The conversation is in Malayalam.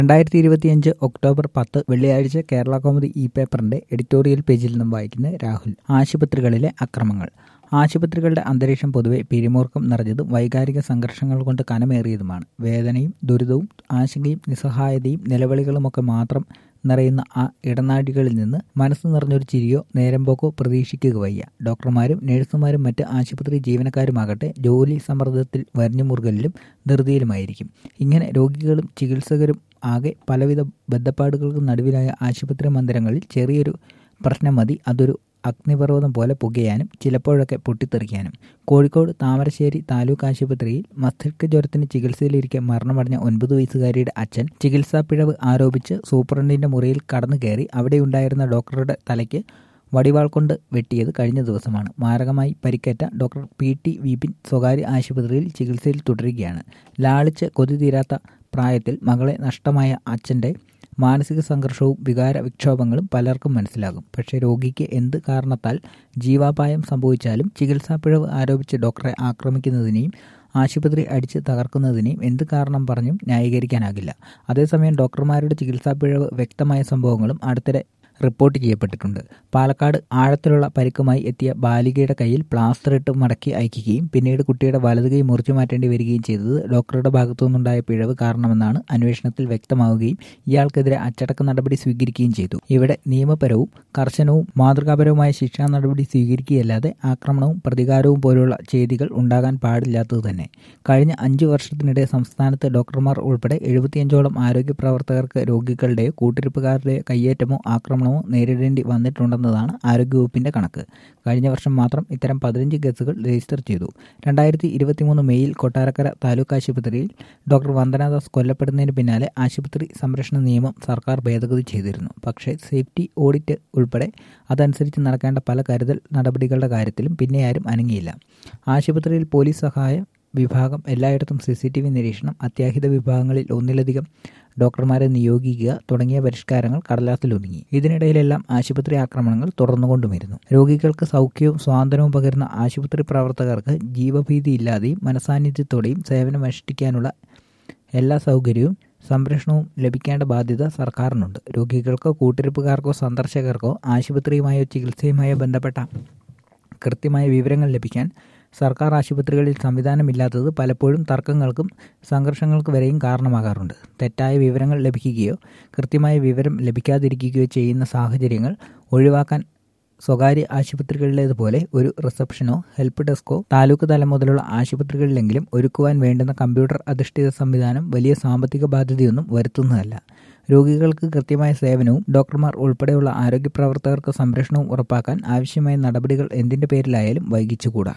രണ്ടായിരത്തി ഇരുപത്തിയഞ്ച് ഒക്ടോബർ പത്ത് വെള്ളിയാഴ്ച കേരള കൗമുദി ഇ പേപ്പറിന്റെ എഡിറ്റോറിയൽ പേജിൽ നിന്നും വായിക്കുന്ന രാഹുൽ ആശുപത്രികളിലെ അക്രമങ്ങൾ ആശുപത്രികളുടെ അന്തരീക്ഷം പൊതുവെ പിരിമുറുക്കം നിറഞ്ഞതും വൈകാരിക സംഘർഷങ്ങൾ കൊണ്ട് കനമേറിയതുമാണ് വേദനയും ദുരിതവും ആശങ്കയും നിസ്സഹായതയും നിലവിളികളുമൊക്കെ മാത്രം നിറയുന്ന ആ ഇടനാഴികളിൽ നിന്ന് മനസ്സ് നിറഞ്ഞൊരു ചിരിയോ നേരമ്പോക്കോ പ്രതീക്ഷിക്കുക വയ്യ ഡോക്ടർമാരും നഴ്സുമാരും മറ്റ് ആശുപത്രി ജീവനക്കാരുമാകട്ടെ ജോലി സമ്മർദ്ദത്തിൽ വരിഞ്ഞുമുറുകലിലും ധൃതിയിലുമായിരിക്കും ഇങ്ങനെ രോഗികളും ചികിത്സകരും ആകെ പലവിധ ബന്ധപ്പാടുകൾക്കും നടുവിലായ ആശുപത്രി മന്ദിരങ്ങളിൽ ചെറിയൊരു പ്രശ്നം മതി അതൊരു അഗ്നിപർവ്വതം പോലെ പുകയാനും ചിലപ്പോഴൊക്കെ പൊട്ടിത്തെറിക്കാനും കോഴിക്കോട് താമരശ്ശേരി താലൂക്ക് ആശുപത്രിയിൽ മസ്തിഷ്ക ജ്വരത്തിന് ചികിത്സയിലിരിക്കെ മരണമടഞ്ഞ ഒൻപത് വയസ്സുകാരിയുടെ അച്ഛൻ ചികിത്സാ പിഴവ് ആരോപിച്ച് സൂപ്രണ്ടിന്റെ മുറിയിൽ കടന്നു കയറി അവിടെയുണ്ടായിരുന്ന ഡോക്ടറുടെ തലയ്ക്ക് വടിവാൾ കൊണ്ട് വെട്ടിയത് കഴിഞ്ഞ ദിവസമാണ് മാരകമായി പരിക്കേറ്റ ഡോക്ടർ പി ടി വിപിൻ സ്വകാര്യ ആശുപത്രിയിൽ ചികിത്സയിൽ തുടരുകയാണ് ലാളിച്ച് കൊതി തീരാത്ത പ്രായത്തിൽ മകളെ നഷ്ടമായ അച്ഛൻ്റെ മാനസിക സംഘർഷവും വികാര വിക്ഷോഭങ്ങളും പലർക്കും മനസ്സിലാകും പക്ഷേ രോഗിക്ക് എന്ത് കാരണത്താൽ ജീവാപായം സംഭവിച്ചാലും ചികിത്സാ പിഴവ് ആരോപിച്ച് ഡോക്ടറെ ആക്രമിക്കുന്നതിനെയും ആശുപത്രി അടിച്ച് തകർക്കുന്നതിനെയും എന്ത് കാരണം പറഞ്ഞും ന്യായീകരിക്കാനാകില്ല അതേസമയം ഡോക്ടർമാരുടെ ചികിത്സാ പിഴവ് വ്യക്തമായ സംഭവങ്ങളും അടുത്തിടെ റിപ്പോർട്ട് ചെയ്യപ്പെട്ടിട്ടുണ്ട് പാലക്കാട് ആഴത്തിലുള്ള പരിക്കുമായി എത്തിയ ബാലികയുടെ കയ്യിൽ പ്ലാസ്റ്റർ ഇട്ട് മടക്കി അയക്കുകയും പിന്നീട് കുട്ടിയുടെ വലത് കൈ മുറിച്ചു മാറ്റേണ്ടി വരികയും ചെയ്തത് ഡോക്ടറുടെ ഭാഗത്തു നിന്നുണ്ടായ പിഴവ് കാരണമെന്നാണ് അന്വേഷണത്തിൽ വ്യക്തമാവുകയും ഇയാൾക്കെതിരെ അച്ചടക്ക നടപടി സ്വീകരിക്കുകയും ചെയ്തു ഇവിടെ നിയമപരവും കർശനവും മാതൃകാപരവുമായ ശിക്ഷാ നടപടി സ്വീകരിക്കുകയല്ലാതെ ആക്രമണവും പ്രതികാരവും പോലുള്ള ചെയ്തികൾ ഉണ്ടാകാൻ പാടില്ലാത്തത് തന്നെ കഴിഞ്ഞ അഞ്ചു വർഷത്തിനിടെ സംസ്ഥാനത്ത് ഡോക്ടർമാർ ഉൾപ്പെടെ എഴുപത്തിയഞ്ചോളം ആരോഗ്യ പ്രവർത്തകർക്ക് രോഗികളുടെയോ കൂട്ടിരിപ്പുകാരുടെയോ കയ്യേറ്റമോ ആക്രമണമോ നേരിടേണ്ടി വന്നിട്ടുണ്ടെന്നതാണ് ആരോഗ്യവകുപ്പിന്റെ കണക്ക് കഴിഞ്ഞ വർഷം മാത്രം ഇത്തരം പതിനഞ്ച് കേസുകൾ രജിസ്റ്റർ ചെയ്തു രണ്ടായിരത്തി ഇരുപത്തിമൂന്ന് മെയ്യിൽ കൊട്ടാരക്കര താലൂക്ക് ആശുപത്രിയിൽ ഡോക്ടർ വന്ദനാദാസ് കൊല്ലപ്പെടുന്നതിന് പിന്നാലെ ആശുപത്രി സംരക്ഷണ നിയമം സർക്കാർ ഭേദഗതി ചെയ്തിരുന്നു പക്ഷേ സേഫ്റ്റി ഓഡിറ്റ് ഉൾപ്പെടെ അതനുസരിച്ച് നടക്കേണ്ട പല കരുതൽ നടപടികളുടെ കാര്യത്തിലും പിന്നെ ആരും അനങ്ങിയില്ല ആശുപത്രിയിൽ പോലീസ് സഹായ വിഭാഗം എല്ലായിടത്തും സി സി ടി വി നിരീക്ഷണം അത്യാഹിത വിഭാഗങ്ങളിൽ ഒന്നിലധികം ഡോക്ടർമാരെ നിയോഗിക്കുക തുടങ്ങിയ പരിഷ്കാരങ്ങൾ കടലാസിലൊതുങ്ങി ഇതിനിടയിലെല്ലാം ആശുപത്രി ആക്രമണങ്ങൾ തുടർന്നുകൊണ്ടുമിരുന്നു രോഗികൾക്ക് സൗഖ്യവും സ്വാതന്ത്ര്യവും പകരുന്ന ആശുപത്രി പ്രവർത്തകർക്ക് ജീവഭീതിയില്ലാതെയും മനസാന്നിധ്യത്തോടെയും സേവനം അനുഷ്ഠിക്കാനുള്ള എല്ലാ സൗകര്യവും സംരക്ഷണവും ലഭിക്കേണ്ട ബാധ്യത സർക്കാരിനുണ്ട് രോഗികൾക്കോ കൂട്ടിരിപ്പുകാർക്കോ സന്ദർശകർക്കോ ആശുപത്രിയുമായോ ചികിത്സയുമായോ ബന്ധപ്പെട്ട കൃത്യമായ വിവരങ്ങൾ ലഭിക്കാൻ സർക്കാർ ആശുപത്രികളിൽ സംവിധാനമില്ലാത്തത് പലപ്പോഴും തർക്കങ്ങൾക്കും സംഘർഷങ്ങൾക്ക് വരെയും കാരണമാകാറുണ്ട് തെറ്റായ വിവരങ്ങൾ ലഭിക്കുകയോ കൃത്യമായ വിവരം ലഭിക്കാതിരിക്കുകയോ ചെയ്യുന്ന സാഹചര്യങ്ങൾ ഒഴിവാക്കാൻ സ്വകാര്യ ആശുപത്രികളിലേതുപോലെ ഒരു റിസപ്ഷനോ ഹെൽപ്പ് ഡെസ്കോ താലൂക്ക് തലം മുതലുള്ള ആശുപത്രികളിലെങ്കിലും ഒരുക്കുവാൻ വേണ്ടുന്ന കമ്പ്യൂട്ടർ അധിഷ്ഠിത സംവിധാനം വലിയ സാമ്പത്തിക ബാധ്യതയൊന്നും വരുത്തുന്നതല്ല രോഗികൾക്ക് കൃത്യമായ സേവനവും ഡോക്ടർമാർ ഉൾപ്പെടെയുള്ള ആരോഗ്യ പ്രവർത്തകർക്ക് സംരക്ഷണവും ഉറപ്പാക്കാൻ ആവശ്യമായ നടപടികൾ എന്തിന്റെ പേരിലായാലും വൈകിച്ചുകൂടാ